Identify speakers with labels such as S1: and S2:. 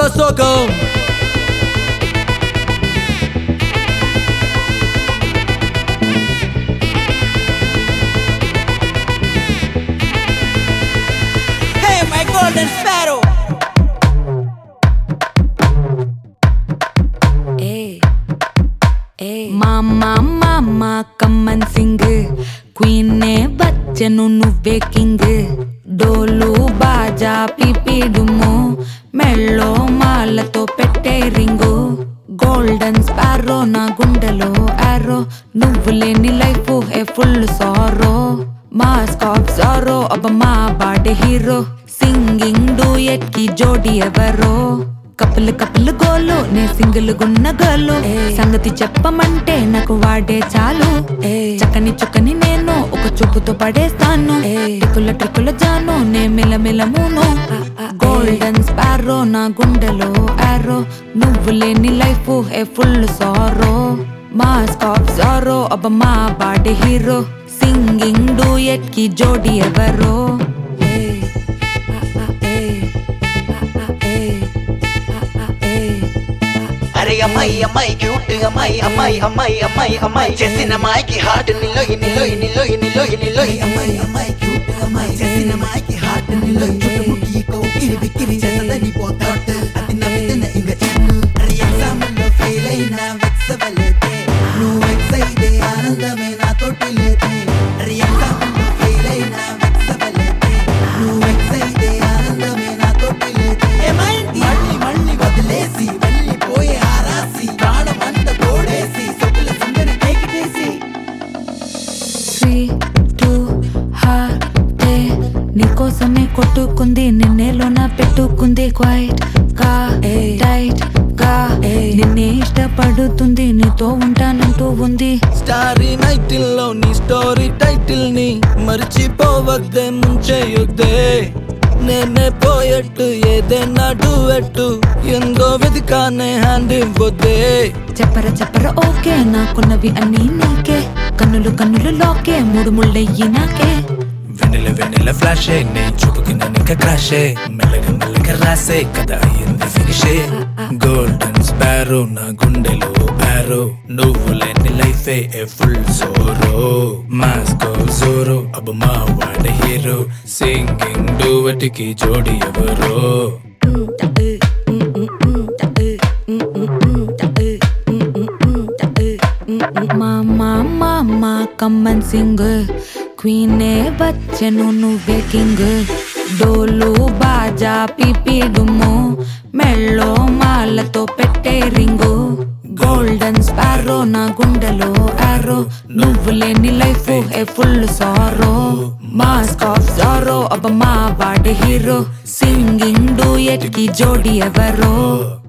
S1: సోకం
S2: Hey, my golden sparrow.
S3: మామా మామా common Singh క్వీనే బచ్చను నువ్వే కింగ్ డోలు బాజా పిపిడుము మెళ్ళో మాలతో పెట్టే రింగు గోల్డెన్ స్పారో నా గుండెలో ఆరో నువ్వు లేని life a full sorrow mask of sorrow అబ్బ మా బాడీ హీరో సింగింగ్ డూయట్ కి జోడి ఎవరో కప్పులు కప్పులు గోలు నే సింగిల్ గున్న గోలు సంగతి చెప్పమంటే నాకు వాడే చాలు చక్కని చుక్కని నేను ఒక చూపుతో పడేస్తాను ట్రిక్కుల ట్రిక్కుల జాను నే మిలమిల మూను గోల్డెన్ స్పారో నా గుండెలో ఆరో నువ్వు లేని life a full sorrow mask of sorrow అబ్బ మా బాడీ హీరో సింగింగ్ డూయట్ కి జోడి ఎవరో ఏయ్, ఆ, ఆ, ఏయ్, ఆ, ఆ, ఏయ్, ఆ, ఆ, ఏయ్.
S4: అరే అమ్మాయి అమ్మాయి క్యూట్ అమ్మాయి అమ్మాయి అమ్మాయి అమ్మాయి అమ్మాయి చేసిన అమ్మాయికి హార్ట్ నిలోయి నిలోయి నిలోయి నిలోయి నిలోయి అమ్మాయి అమ్మాయి క్యూట్ అమ్మాయి చేసిన అమ్మాయికి హార్ట్ నిలోయి చుట్టుముట్టి కౌకిరి బిక్కిరి చేసదని పోతాట్ అది నవ్వితేన ఇంక చిన్ను అరే ఎగ్జామ్ లో ఫెయిల్ అయినా వెక్సవలేదే నువ్వు వెక్స్ అయితే ఆనందమే నాతోటి లేదే అరే ఎగ్జామ్ లో ఫెయిల్ అయినా వెక్సవలేదే నువ్వు వెక్స్ అయితే ఆనందమే నాతోటి లేదే ఏమైంది మళ్ళీ మళ్ళీ వదిలేసి వెళ్ళిపోయే ఆరాసి ప్రాణం అంత తోడేసి సొక్కుల సుందరి కేకిటేసి
S3: త్రీ టూ హార్టే నీకోసమే కొట్టుకుంది నిన్నేలోన పెట్టుకుంది క్వైట్ గా టైట్ గా నిన్నే ఇష్టపడుతుంది నీతో ఉంటానంటూ ఉంది
S1: స్టారీ నైటిల్ లో నీ స్టోరీ టైటిల్ ని మర్చిపోవద్దే ముంచేయొద్దే నేనే పోయట్టు ఏదైనా డూవెట్టు ఎందో వెతికానే హ్యాండ్ ఇవ్వద్దే
S3: చెప్పర చెప్పర ఓకే నాకున్నవి అన్నీ నీకే కన్నులు కన్నులు లోకే మూడు ముళ్ళయ్యి నాకే
S1: వెన్నెల వెన్నెల ఫ్లాషే నే చూపుకి నన్నిక క్రాషే మెల్లగా మెల్లగా రాసే కథ అయ్యింది ఫినిషే గోల్డెన్ స్పారో నా గుండెలో ఆరో నువ్వు లేని లైఫే a full sorrow mask of sorrow అబ్బ మా వాడ హీరో సింగింగ్ డూవటికి జోడి ఎవరో
S3: మామా మామా కమ్మన్ సింగ్ క్వీనే బచ్చను నువ్వే కింగ్ డోలు బాజా పిపిడుము మెళ్ళో మాలతో పెట్టే రింగు గోల్డెన్ స్పారో నా గుండెలో ఆరో నువ్వు లేని life a full sorrow mask of sorrow అబ్బ మా బాడీ హీరో సింగింగ్ డూయట్ కి జోడి ఎవరో